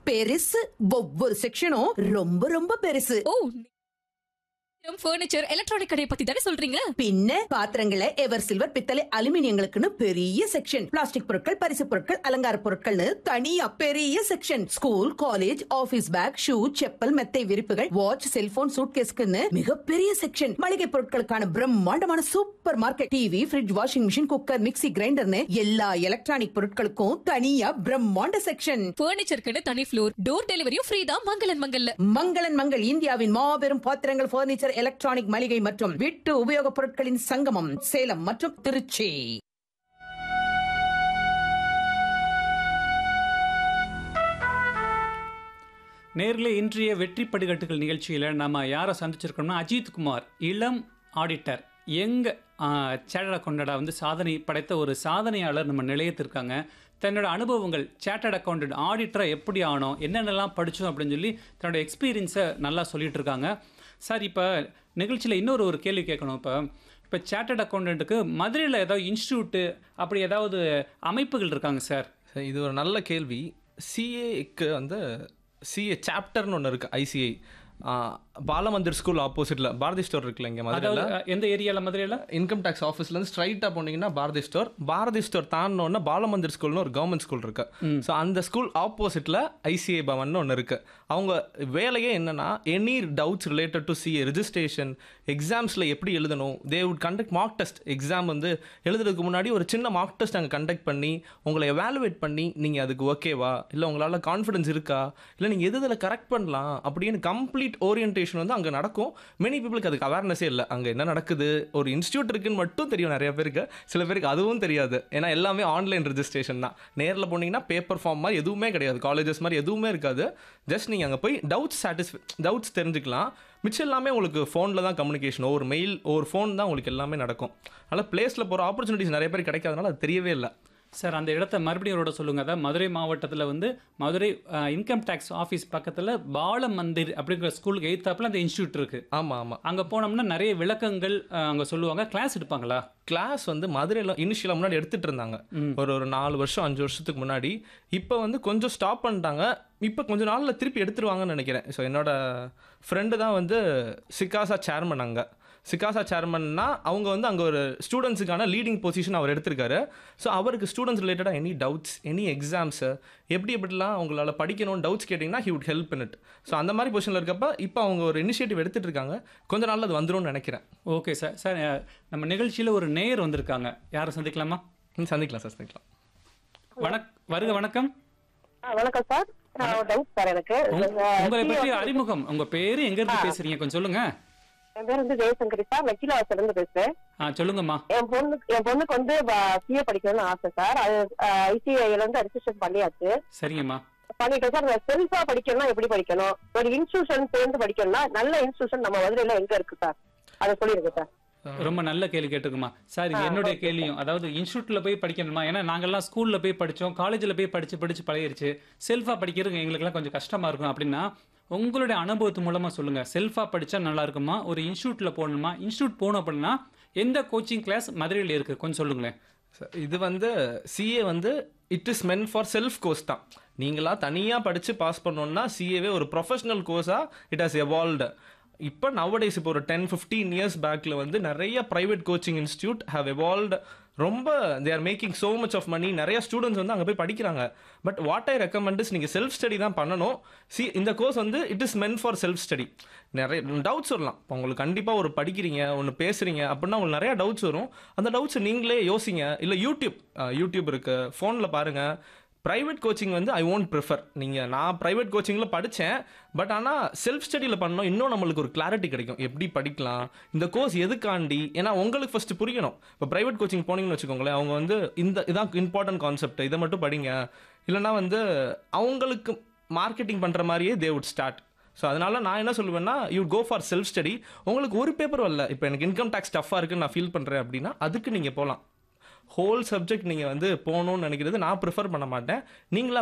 பெருசு ஒவ்வொரு செக்ஷனும் ரொம்ப ரொம்ப பெருசு ஓ ஃபர்னிச்சர் எலக்ட்ரானிக் கடையை பத்தி தானே சொல்றீங்க பின்ன பாத்திரங்களை எவர் சில்வர் பித்தளை அலுமினியங்களுக்குன்னு பெரிய செக்ஷன் பிளாஸ்டிக் பொருட்கள் பரிசு பொருட்கள் அலங்கார பொருட்கள்னு தனியா பெரிய section school college office bag shoe chappal மெத்தை விரிப்புகள் வாட்ச் செல்போன் சூட்கேஸ்க்குன்னு மிகப்பெரிய செக்ஷன் மளிகை பொருட்களுக்கான பிரம்மாண்டமான super market TV fridge washing machine cooker mixie கிரைண்டர்னு எல்லா எலக்ட்ரானிக் பொருட்களுக்கும் தனியா பிரம்மாண்ட செக்ஷன் ஃபர்னிச்சருக்குன்னு தனி ஃப்ளோர் டோர் டெலிவரியும் ஃப்ரீ தான் மங்களன் மங்கல்ல மங்களன் மங்கள் இந்தியாவின் மாபெரும் பாத்திரங்கள் பர்னிச்சர் எலக்ட்ரானிக் மளிகை மற்றும் வீட்டு உபயோகப் பொருட்களின் சங்கமம் சேலம் மற்றும் திருச்சி நேரில் இன்றைய வெற்றி படிக்கட்டுகள் நிகழ்ச்சியில் நம்ம யாரை சந்திச்சிருக்கோம்னா அஜித் குமார் இளம் ஆடிட்டர் எங்க சேட்டட் அக்கௌண்டடா வந்து சாதனை படைத்த ஒரு சாதனையாளர் நம்ம நிலையத்திருக்காங்க தன்னோட அனுபவங்கள் சேட்டட் அக்கௌண்டட் ஆடிட்டரை எப்படி ஆனோம் என்னென்னலாம் படித்தோம் அப்படின்னு சொல்லி தன்னோட எக்ஸ்பீரியன்ஸை நல்லா சொல்லிட்டு இருக்காங்க சார் இப்போ நிகழ்ச்சியில் இன்னொரு ஒரு கேள்வி கேட்கணும் இப்போ இப்போ சேட்டட் அக்கௌண்டண்ட்டுக்கு மதுரையில் ஏதாவது இன்ஸ்டியூட்டு அப்படி ஏதாவது அமைப்புகள் இருக்காங்க சார் சரி, இது ஒரு நல்ல கேள்வி சிஏக்கு வந்து சிஏ சாப்டர்னு ஒன்று இருக்குது ஐசிஐ பாலமந்திர் ஸ்கூல் ஆப்போசிட்டில் பாரதி ஸ்டோர் இருக்குல்ல இங்கே அதாவது மதுரையில் அஹ், எந்த ஏரியாவில் மதுரையில் இன்கம் டேக்ஸ் ஆஃபீஸ்லேருந்து ஸ்ட்ரைட்டாக போனீங்கன்னா பாரதி ஸ்டோர் பாரதி ஸ்டோர் தாண்டினோன்னா பாலமந்திர் ஸ்கூல்னு ஒரு கவர்மெண்ட் ஸ்கூல் இருக்கு ஸோ அந்த ஸ்கூல் ஆப்போசிட்டில் ஐசிஐ பவன் ஒன்று இருக்கு அவங்க வேலையே என்னன்னா any doubts related to CA registration எக்ஸாம்ஸில் எப்படி எழுதணும் they would conduct mock test exam வந்து எழுதுறதுக்கு முன்னாடி ஒரு சின்ன மார்க் டெஸ்ட் நாங்கள் கண்டக்ட் பண்ணி உங்களை எவாலுவேட் பண்ணி நீங்கள் அதுக்கு ஓகேவா இல்லை உங்களால் கான்ஃபிடன்ஸ் இருக்கா இல்லை நீங்கள் எது இதில் கரெக்ட் பண்ணலாம் அப்படின்னு கம்ப்ளீட் ஓரியன்டேஷன் வந்து அங்கே நடக்கும் மெனி பீப்புளுக்கு அதுக்கு அவேர்னஸே இல்லை அங்கே என்ன நடக்குது ஒரு இன்ஸ்டியூட் இருக்குன்னு மட்டும் தெரியும் நிறைய பேருக்கு சில பேருக்கு அதுவும் தெரியாது ஏன்னா எல்லாமே ஆன்லைன் ரெஜிஸ்ட்ரேஷன் தான் நேரில் போனீங்கன்னா பேப்பர் ஃபார்ம் மாதிரி எதுவுமே கிடையாது காலேஜஸ் மாதிரி எதுவுமே இருக்காது ஜஸ்ட் நீங்கள் அங்கே போய் டவுட்ஸ் சாட்டிஸ்ஃபை டவுட்ஸ் தெரிஞ்சுக்கலாம் மிச்சம் எல்லாமே உங்களுக்கு ஃபோனில் தான் கம்யூனிகேஷன் ஒரு மெயில் ஒரு ஃபோன் தான் உங்களுக்கு எல்லாமே நடக்கும் அதனால் பிளேஸில் போகிற ஆப்பர்ச்சுனிட்டிஸ் நிறைய பேர் கிடைக்காதனால அது தெரியவே இல்லை சார் அந்த இடத்த மறுபடியும் ஒரு சொல்லுங்க அதான் மதுரை மாவட்டத்தில் வந்து மதுரை இன்கம் டேக்ஸ் ஆஃபீஸ் பக்கத்தில் பால மந்திர் அப்படிங்கிற ஸ்கூலுக்கு எய்த்தாப்புல அந்த இன்ஸ்டியூட் இருக்கு ஆமாம் ஆமாம் அங்கே போனோம்னா நிறைய விளக்கங்கள் அஹ், அங்க சொல்லுவாங்க கிளாஸ் எடுப்பாங்களா கிளாஸ் வந்து மதுரையில் இனிஷியலாக முன்னாடி எடுத்துட்டு இருந்தாங்க ஒரு ஒரு நாலு வருஷம் அஞ்சு வருஷத்துக்கு முன்னாடி இப்போ வந்து கொஞ்சம் ஸ்டாப் பண்ணிட்டாங்க இப்போ கொஞ்ச நாளில் திருப்பி எடுத்துருவாங்கன்னு நினைக்கிறேன் ஸோ என்னோட ஃப்ரெண்டு தான் வந்து சிகாசா சேர்மன் அங்கே சிகாசா சேர்மன்னா அவங்க வந்து அங்கே ஒரு ஸ்டூடெண்ட்ஸுக்கான லீடிங் பொசிஷன் அவர் எடுத்திருக்காரு ஸோ அவருக்கு ஸ்டூடெண்ட்ஸ் ரிலேட்டடாக எனி டவுட்ஸ் எனி எக்ஸாம்ஸு எப்படி எப்படிலாம் அவங்களால படிக்கணும்னு டவுட்ஸ் கேட்டிங்கன்னா he would help in it so அந்த மாதிரி பொசிஷனில் இருக்கப்ப இப்போ அவங்க ஒரு இனிஷியேட்டிவ் எடுத்துட்டு இருக்காங்க கொஞ்ச நாளில் அது வந்துரும்னு நினைக்கிறேன் ஓகே சார் சார் அஹ், நம்ம நிகழ்ச்சியில் ஒரு நேயர் வந்திருக்காங்க யாரை சந்திக்கலாமா ம், சந்திக்கலாம் சார் சந்திக்கலாம் வணக் வருக வணக்கம் ஆ, வணக்கம் சார் நான் ஒரு டவுட் சார் எனக்கு உங்க- இந்த உங்களை பற்றி CEO அறிமுகம் உங்க பேரு எங்க இருந்து பேசுறீங்க கொஞ்சம் சொல்லுங்க என் பேர் வந்து ஜெயசங்கரி சார் வெக்கிலாவாசல இருந்து பேசுறேன் ஆ சொல்லுங்கம்மா என் பொண்ணுக்கு என் பொண்ணுக்கு வந்து சிஏ படிக்கணும்னு ஆசை சார் அது ஐசிஐல இருந்து ரெஜிஸ்ட்ரேஷன் பண்ணியாச்சு சரிங்கம்மா பண்ணிட்டேன் சார் செல்ஃபா படிக்கணும்னா எப்படி படிக்கணும் ஒரு இன்ஸ்டியூஷன் சேர்ந்து படிக்கணும்னா நல்ல இன்ஸ்டியூஷன் நம்ம மதுரையில எங்க இருக்கு சார் அதை சொல்லிருங்க சார் ரொம்ப நல்ல கேள்வி கேட்டுருக்குமா சார் இது என்னுடைய கேள்வியும் அதாவது இன்ஸ்டியூட்ல போய் படிக்கணுமா ஏன்னா நாங்கெல்லாம் ஸ்கூல்ல போய் படிச்சோம் காலேஜ்ல போய் படிச்சு படிச்சு பழகிருச்சு செல்ஃபா படிக்கிறது எங்களுக்குலாம் கொஞ்சம் கஷ்டமா இருக்கும் அப்படின்னா உங்களுடைய அனுபவத்து மூலமா சொல்லுங்க செல்ஃபா படிச்சா நல்லா இருக்குமா ஒரு இன்ஸ்டியூட்ல போகணுமா இன்ஸ்டியூட் போகணும் அப்படின்னா எந்த கோச்சிங் கிளாஸ் மதுரையில் இருக்கு கொஞ்சம் சொல்லுங்களேன் Sir, இது வந்து சிஏ வந்து it is meant for self course தான் நீங்களா தனியாக படித்து பாஸ் பண்ணோன்னா சிஏவே ஒரு ப்ரொஃபஷனல் கோர்ஸாக இட் ஹாஸ் எவால்வ்டு இப்போ நவடேஸ் இப்போ ஒரு டென் ஃபிஃப்டீன் இயர்ஸ் பேக்கில் வந்து நிறைய private coaching institute have evolved ரொம்ப they are making so much of money நிறைய ஸ்டூடெண்ட்ஸ் வந்து அங்கே போய் படிக்கிறாங்க but what I recommend is நீங்கள் செல்ஃப் ஸ்டடி தான் பண்ணணும் சி இந்த கோர்ஸ் வந்து it is meant for self study நிறைய டவுட்ஸ் வரலாம் இப்போ உங்களுக்கு கண்டிப்பாக ஒரு படிக்கிறீங்க ஒன்று பேசுகிறீங்க அப்படின்னா உங்களுக்கு நிறைய டவுட்ஸ் வரும் அந்த டவுட்ஸ் நீங்களே யோசிங்க இல்லை யூடியூப் அஹ், யூடியூப் இருக்குது ஃபோனில் பாருங்கள் ப்ரைவேட் கோச்சிங் வந்து ஐ ஒன்ட் ப்ரிஃபர் நீங்கள் நான் ப்ரைவேட் கோச்சிங்கில் படித்தேன் பட் ஆனால் செல்ஃப் ஸ்டடியில் பண்ணோம் இன்னும் நம்மளுக்கு ஒரு கிளாரிட்டி கிடைக்கும் எப்படி படிக்கலாம் இந்த கோர்ஸ் எதுக்காண்டி ஏன்னா உங்களுக்கு ஃபஸ்ட்டு புரியணும் இப்போ ப்ரைவேட் கோச்சிங் போனீங்கன்னு வச்சுக்கோங்களேன் அவங்க வந்து இந்த இதான் இம்பார்ட்டன்ட் கான்செப்ட் இதை மட்டும் படிங்க இல்லைன்னா வந்து அவங்களுக்கு மார்க்கெட்டிங் பண்ணுற மாதிரியே தே வுட் ஸ்டார்ட் ஸோ அதனால நான் என்ன சொல்லுவேன்னா you go for self study உங்களுக்கு ஒரு பேப்பர் வரல இப்போ எனக்கு இன்கம் டேக்ஸ் டஃப்பாக இருக்குன்னு நான் ஃபீல் பண்ணுறேன் அப்படின்னா அதுக்கு நீங்கள் போகலாம் ஹோல் சப்ஜெக்ட் நீங்கள் வந்து போகணும்னு நினைக்கிறது நான் ப்ரிஃபர் பண்ண மாட்டேன் நீங்களா